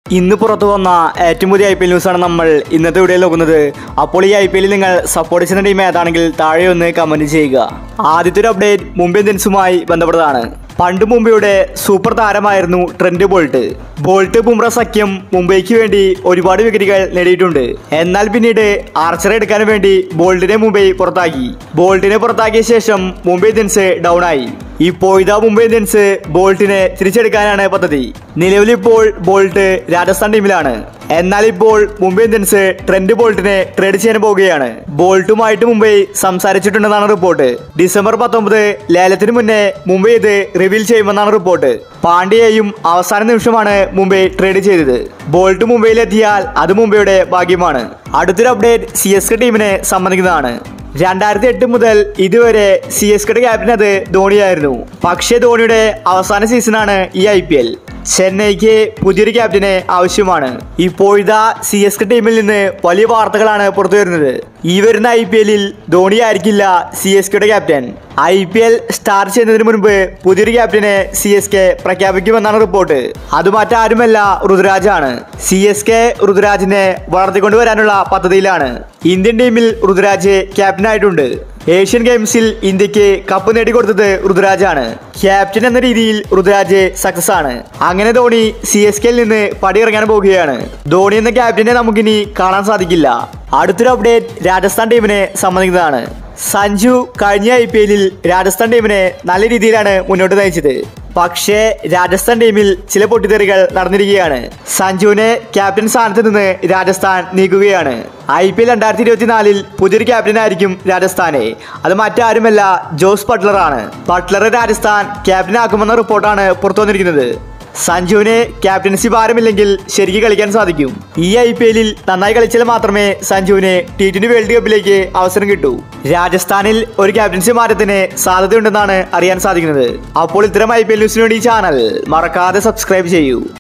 ഇന്ന് പുറത്തു വന്ന ഏറ്റവും പുതിയ ഐ പി എൽ ന്യൂസാണ് നമ്മൾ ഇന്നത്തെ വീഡിയോയിൽ നോക്കുന്നത് അപ്പോൾ ഈ ഐ പി എല്ലിൽ നിങ്ങൾ സപ്പോർട്ട് ചെയ്യുന്ന ടീം ഏതാണെങ്കിൽ താഴെ ഒന്ന് കമന്റ് ചെയ്യുക ആദ്യത്തെ ഒരു അപ്ഡേറ്റ് മുംബൈ ഇന്ത്യൻസുമായി ബന്ധപ്പെട്ടതാണ് പണ്ട് മുംബൈയുടെ സൂപ്പർ താരമായിരുന്നു ട്രെൻഡ് ബോൾട്ട് ബോൾട്ട് ബുംറ സഖ്യം മുംബൈക്ക് വേണ്ടി ഒരുപാട് വിക്കറ്റുകൾ നേടിയിട്ടുണ്ട് എന്നാൽ പിന്നീട് ആർച്ചറെ എടുക്കാൻ വേണ്ടി ബോൾട്ടിനെ മുംബൈ പുറത്താക്കി ബോൾട്ടിനെ പുറത്താക്കിയ ശേഷം മുംബൈ ഇന്ത്യൻസ് ഡൗൺ ആയി ഇപ്പോൾ ഇതാ മുംബൈ ഇന്ത്യൻസ് ബോൾട്ടിനെ തിരിച്ചെടുക്കാനാണ് പദ്ധതി നിലവിൽ ഇപ്പോൾ ബോൾട്ട് രാജസ്ഥാൻ ടീമിലാണ് എന്നാൽ ഇപ്പോൾ മുംബൈ ഇന്ത്യൻസ് ട്രെൻഡ് ബോൾട്ടിനെ ട്രേഡ് ചെയ്യാൻ പോവുകയാണ് ബോൾട്ടുമായിട്ട് മുംബൈ സംസാരിച്ചിട്ടുണ്ടെന്നാണ് റിപ്പോർട്ട് ഡിസംബർ പത്തൊമ്പത് ലേലത്തിന് മുന്നേ മുംബൈ ഇത് റിവീൽ ചെയ്യുമെന്നാണ് റിപ്പോർട്ട് പാണ്ഡ്യയെയും അവസാന നിമിഷമാണ് മുംബൈ ട്രേഡ് ചെയ്തത് ബോൾട്ട് മുംബൈയിലെത്തിയാൽ അത് മുംബൈയുടെ ഭാഗ്യമാണ് അടുത്തൊരു അപ്ഡേറ്റ് സി എസ് കെ ടീമിനെ സംബന്ധിക്കുന്നതാണ് രണ്ടായിരത്തി എട്ട് മുതൽ ഇതുവരെ സി എസ് കെയുടെ ക്യാപ്റ്റൻ അത് ധോണിയായിരുന്നു പക്ഷേ ധോണിയുടെ അവസാന സീസണാണ് ഈ ഐ പി എൽ ചെന്നൈക്ക് പുതിയൊരു ക്യാപ്റ്റനെ ആവശ്യമാണ് ഇപ്പോഴിതാ സി എസ് കെ ടീമിൽ നിന്ന് വലിയ വാർത്തകളാണ് പുറത്തു വരുന്നത് ഈ വരുന്ന ഐ പി എല്ലിൽ ധോണി ആയിരിക്കില്ല സി എസ് കെയുടെ captain I P L start ചെയ്യുന്നതിന് മുൻപ് പുതിയൊരു ക്യാപ്റ്റനെ സി എസ് കെ പ്രഖ്യാപിക്കുമെന്നാണ് റിപ്പോർട്ട് അത് മറ്റാരുമല്ല ഋതുരാജാണ് സി എസ് കെ ഋതുരാജിനെ വളർത്തിക്കൊണ്ടുവരാനുള്ള പദ്ധതിയിലാണ് ഇന്ത്യൻ ടീമിൽ ഋതുരാജ് ക്യാപ്റ്റനായിട്ടുണ്ട് ഏഷ്യൻ ഗെയിംസിൽ ഇന്ത്യക്ക് കപ്പ് നേടിക്കൊടുത്തത് ഋതുരാജാണ് ക്യാപ്റ്റൻ എന്ന രീതിയിൽ ഋതുരാജ് സക്സസ് ആണ് അങ്ങനെ ധോണി സി എസ് കെയിൽ നിന്ന് പടിയിറങ്ങാൻ പോവുകയാണ് ധോണി എന്ന ക്യാപ്റ്റനെ നമുക്കിനി കാണാൻ സാധിക്കില്ല അടുത്തൊരു അപ്ഡേറ്റ് രാജസ്ഥാൻ ടീമിനെ സംബന്ധിക്കുന്നതാണ് സഞ്ജു കഴിഞ്ഞ ഐ പി എല്ലിൽ രാജസ്ഥാൻ ടീമിനെ നല്ല രീതിയിലാണ് മുന്നോട്ട് നയിച്ചത് പക്ഷേ രാജസ്ഥാൻ ടീമിൽ ചില പൊട്ടിത്തെറികൾ നടന്നിരിക്കുകയാണ് സഞ്ജുവിനെ ക്യാപ്റ്റൻ സ്ഥാനത്ത് നിന്ന് രാജസ്ഥാൻ നീക്കുകയാണ് ഐ പി എൽ രണ്ടായിരത്തി ഇരുപത്തിനാലിൽ പുതിയൊരു ക്യാപ്റ്റനായിരിക്കും രാജസ്ഥാനെ അത് മറ്റാരുമല്ല ജോസ് ബട്ട്ലറാണ് ബട്ട്ലറെ രാജസ്ഥാൻ ക്യാപ്റ്റനാക്കുമെന്ന റിപ്പോർട്ടാണ് പുറത്തു വന്നിരിക്കുന്നത് സഞ്ജുവിന് ക്യാപ്റ്റൻസി ഭാരമില്ലെങ്കിൽ ശരിക്കും കളിക്കാൻ സാധിക്കും ഈ ഐ പി എല്ലിൽ നന്നായി കളിച്ചാൽ മാത്രമേ സഞ്ജുവിന് ടി ട്വന്റി വേൾഡ് കപ്പിലേക്ക് അവസരം കിട്ടൂ രാജസ്ഥാനിൽ ഒരു ക്യാപ്റ്റൻസി മാറ്റത്തിന് സാധ്യതയുണ്ടെന്നാണ് അറിയാൻ സാധിക്കുന്നത് അപ്പോൾ ഇത്തരം ഐ പി എൽ ന്യൂസിന് വേണ്ടി ഈ ചാനൽ മറക്കാതെ സബ്സ്ക്രൈബ് ചെയ്യൂ